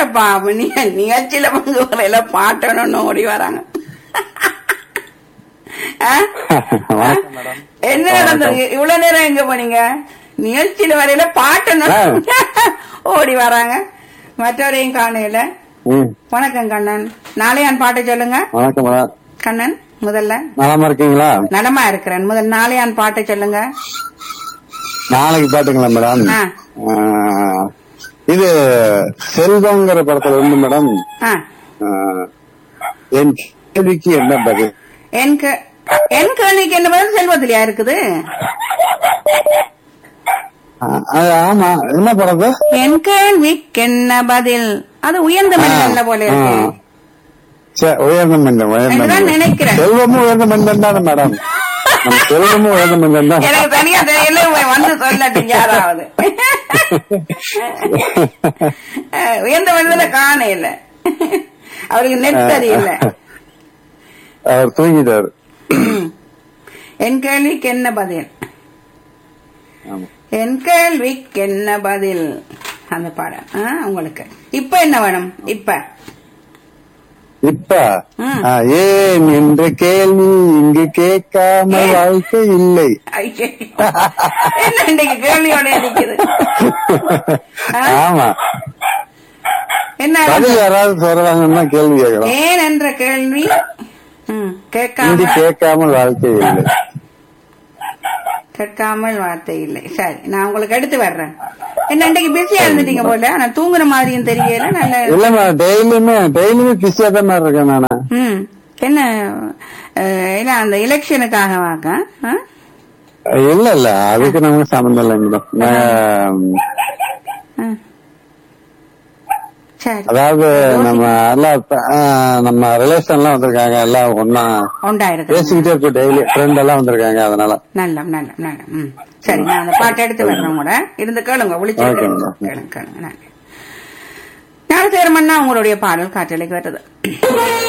யாருப்பா நீ நிகழ்ச்சியில பங்கு வரையில பாட்டணும்னு ஓடி வராங்க ஆ? வணக்கம் மேடம் என்ன நடந்தது இவ்வளவு நேரம் எங்க போனீங்க நிகழ்ச்சியில வரையில பாட்டணும் ஓடி வராங்க மற்றவரையும் காணையில ம் வணக்கம் கண்ணன் நாளையான் பாட்டை சொல்லுங்க வணக்கம் மேடம் கண்ணன் முதல்ல நலமா இருக்கீங்களா நலமா இருக்கிறேன் முதல் நாளையான் பாட்டை சொல்லுங்க நாளைக்கு பாட்டுங்களா மேடம் ஆ. ஆ, இது செல்வங்கிற படத்துல வந்து மேடம் ஆ ஆ, என் கேள்விக்கு என்ன பதில் என் கே- என் கேள்விக்கு என்ன பதில் செல்வத்திலையா இருக்குது ஆ, அது ஆமா என்ன படம் அது? என் கேள்விக்கு என்ன பதில் அது உயர்ந்த மனிதன்ல போல இருக்கு ஆ. சே, உயர்ந்த மனிதன் உயர்ந்த அதுதான் மனிதன் நினைக்கிறேன். செல்வமும் உயர்ந்த மனிதன் தானே மேடம் நம்ம செல்வமும் உயர்ந்த மனிதன் தான் எனக்கு தனியா தெரியல இவன் வந்து சொல்லட்டும் யாராவது அஹ், உயர்ந்த மனிதனை காண இல்ல அவருக்கு நெட் தெரியல அவர் தூங்கிட்டாரு என் கேள்விக்கு என்ன பதில் ஆமா. என் கேள்விக்கு என்ன பதில் அந்த பாடம் ஆ, உங்களுக்கு இப்ப என்ன வேணும் இப்ப இப்ப ம். ஆ, ஏன் என்ற கேள்வி இங்கு கேட்காம ஏன்? வாழ்க்கை இல்லை ஐயே. என்ன இன்னைக்கு கேள்வியோட இருக்குது ஆ? ஆமா என்ன பதில் யாராவது சொல்றாங்கன்னா கேள்வி கேட்கலாம் ஏன் என்ற கேள்வி ம், இங்கு கேட்காம கேட்காமல் வாழ்க்கை இல்லை கேட்காமல் வார்த்தை இல்லை சரி நான் உங்களுக்கு எடுத்து வர்றேன் என்ன இன்னைக்கு பிஸியா இருந்துட்டீங்க போல நான் தூங்குற மாதிரியும் தெரியல நல்ல இல்லம்மா டெய்லியுமே டெய்லியுமே பிஸியா தான் மாதிரி இருக்கேன் நானு ம் என்ன அஹ், இல்ல அந்த எலெக்ஷனுக்காக வாக்க ஆ? இல்ல இல்ல அதுக்கு நமக்கு சம்மந்தம் இல்லை மேடம் நான், ஆ. சரி அதாவது நம்ம எல்லாம் ஆ, நம்ம ரிலேஷன் எல்லாம் வந்திருக்காங்க எல்லாம் ஒன்னா உண்டா இருக்கு பேசிக்கிட்டே இருக்கும் டெய்லி ஃப்ரெண்ட் எல்லாம் வந்திருக்காங்க அதனால நல்ல நல்ல நல்ல ம் சரி நான் அந்த பாட்டு எடுத்து வர்றேன் கூட இருந்து கேளுங்க ஒளிச்சு Okay, கேளுங்க madam. கேளுங்க கேளுங்க நன்றி ஞானசேகரமண்ணா உங்களுடைய பாடல் காற்றலைக்கு வருது